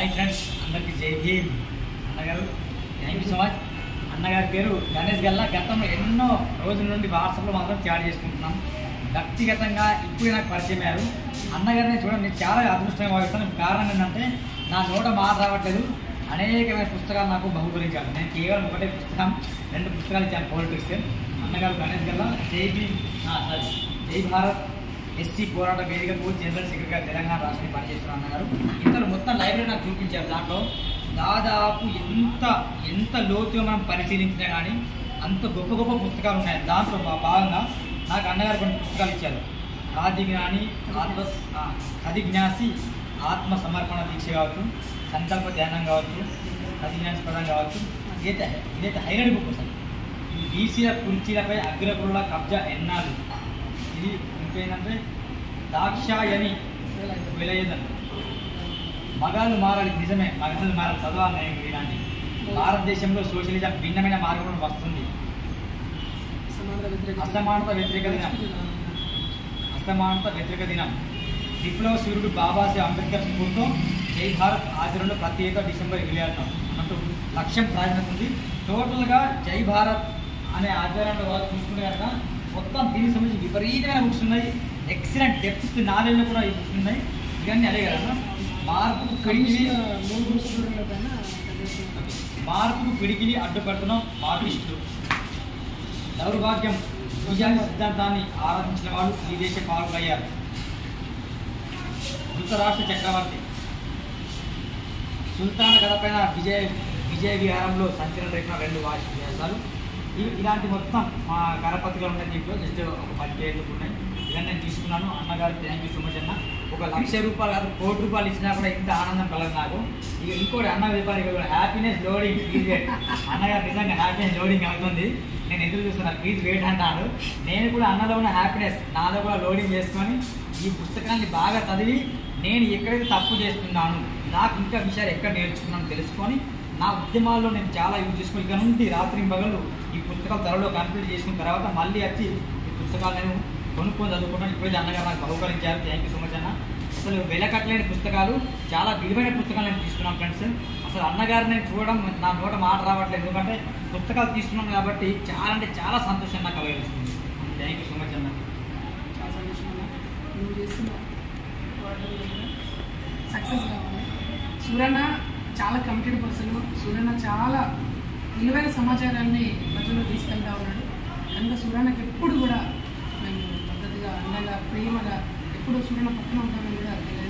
hi friends అందరికీ జై భీమ్ అన్నగారు థ్యాంక్ యూ సో మచ్ అన్నగారి పేరు గణేష్ గల్లా గతంలో ఎన్నో రోజుల నుండి వాట్సాప్లో మాత్రం చాట్ చేసుకుంటున్నాం వ్యక్తిగతంగా ఇప్పుడు నాకు పరిచయం అయ్యారు అన్నగారిని చూడండి నేను చాలా అదృష్టంగా భావిస్తాను కారణం ఏంటంటే నా నోట మాట రావట్లేదు అనేకమైన పుస్తకాలు నాకు బహుకరించారు నేను కేవలం ఒకటే పుస్తకం రెండు పుస్తకాలు ఇచ్చాను పాలిటిక్స్ అన్నగారు గణేష్ గల్లా జై భీమ్ సారీ జై భారత్ ఎస్సీ పోరాట వేదికకు జనరల్ సెక్రటరీగా తెలంగాణ రాష్ట్రం పనిచేస్తున్న అన్నగారు ఇతరు మొత్తం లైబ్రరీ నాకు చూపించారు దాంట్లో దాదాపు ఎంత ఎంత లోతుగా మనం పరిశీలించినా కానీ అంత గొప్ప గొప్ప పుస్తకాలు ఉన్నాయి దాంట్లో భా- భాగంగా నాకు అన్నగారు కొన్ని పుస్తకాలు ఇచ్చారు ఆది జ్ఞాని ఆత్మ ఆ, అధిజ్ఞాసి ఆత్మ సమర్పణ దీక్ష కావచ్చు సంకల్ప ధ్యానం కావచ్చు అధిజ్ఞాన పదం కావచ్చు ఇదైతే ఇదైతే హైలైట్ బుక్ అసలు ఇది బీసీల కుర్చీలపై అగ్రకుల కబ్జా ఎన్నాళ్ళు ఇది ఇంకేంటంటే దాక్షాయని విలయదని మగాళ్ళు మారాలి నిజమే మగాళ్ళు మారాలి చదవాలి నేను ఇలాంటి భారతదేశంలో సోషలిజం భిన్నమైన మార్గంలో వస్తుంది అసమానత వ్యతిరేక దినం అసమానత వ్యతిరేక దినం విప్లవ సూర్యుడు బాబాసాహెబ్ అంబేద్కర్ స్ఫూర్తితో జై భారత్ ఆచరణలో ప్రతి ఏటా డిసెంబర్ ఇరవై ఆరున అంటూ లక్ష్యం ప్రారంభించింది టోటల్గా జై భారత్ అనే ఆచరణలో వాళ్ళు చూసుకుంటే కనుక మొత్తం దీనికి సంబంధించి విపరీతమైన బుక్స్ ఉన్నాయి ఎక్సలెంట్ డెప్త్ నాలెడ్జ్ కూడా ఈ బుక్స్ ఉన్నాయి ఇవన్నీ అదే కదా మార్పుకు పిడికిలి మార్పుకు పిడికిలి అడ్డుపడుతున్న మార్పిస్టులు దౌర్భాగ్యం నిజాన్ని సిద్ధాంతాన్ని ఆరాధించిన వాళ్ళు ఈ దేశ పాలకులయ్యారు ధృతరాష్ట్ర చక్రవర్తి సుల్తాన్ గడపైన విజయ విజయ విహారంలో సంచలన రేఖ రెండు వాసి వ్యాసాలు ఇవి ఇలాంటి మొత్తం మా కరపత్రికలు ఉన్నాయి దీంట్లో జస్ట్ ఒక పది పేర్లు ఉన్నాయి ఇవన్నీ నేను తీసుకున్నాను అన్నగారు థ్యాంక్ యూ సో మచ్ అన్న ఒక లక్ష రూపాయలు కాదు కోటి రూపాయలు ఇచ్చినా కూడా ఇంత ఆనందం కలదు నాకు ఇక ఇంకోటి అన్న రూపాయలు హ్యాపీనెస్ లోడింగ్ ప్లీజ్ వెయిట్ అన్నగారు నిజంగా హ్యాపీనెస్ లోడింగ్ అవుతుంది నేను ఎదురు చూస్తున్నా ప్లీజ్ వెయిట్ అంటాను నేను కూడా అన్నలో ఉన్న హ్యాపీనెస్ నాలో కూడా లోడింగ్ చేసుకొని ఈ పుస్తకాన్ని బాగా చదివి నేను ఎక్కడైతే తప్పు చేస్తున్నాను నాకు ఇంకా విషయాలు ఎక్కడ నేర్చుకున్నాను తెలుసుకొని నా ఉద్యమాల్లో నేను చాలా యూజ్ చేసుకుని ఇక నుండి రాత్రి పగలు ఈ పుస్తకాలు త్వరలో కంప్లీట్ చేసుకున్న తర్వాత మళ్ళీ వచ్చి ఈ పుస్తకాలు నేను కొనుక్కొని చదువుకున్నాను ఇప్పుడైతే అన్నగారు నాకు బహుకరించారు థ్యాంక్ యూ సో మచ్ అన్న అసలు వెలకట్లేని పుస్తకాలు చాలా విలువైన పుస్తకాలు నేను తీసుకున్నాను ఫ్రెండ్స్ అసలు అన్నగారు నేను చూడడం నా నోట మాట రావట్లేదు ఎందుకంటే పుస్తకాలు తీసుకున్నాను కాబట్టి చాలా అంటే చాలా సంతోషం నాకు కలిగిస్తుంది థ్యాంక్ యూ సో మచ్ అన్న సక్సెస్ కావాలి సూరన్న చాలా కమిటెడ్ పర్సన్ సూరన్న చాలా విలువైన సమాచారాన్ని ప్రజల్లో తీసుకెళ్తా ఉన్నాడు కనుక సూరన్నకి ఎప్పుడు కూడా మేము పద్ధతిగా అండగా ప్రేమగా ఎప్పుడు సూరన్న పక్కన ఉంటామని కూడా తెలియజేస్తున్నాను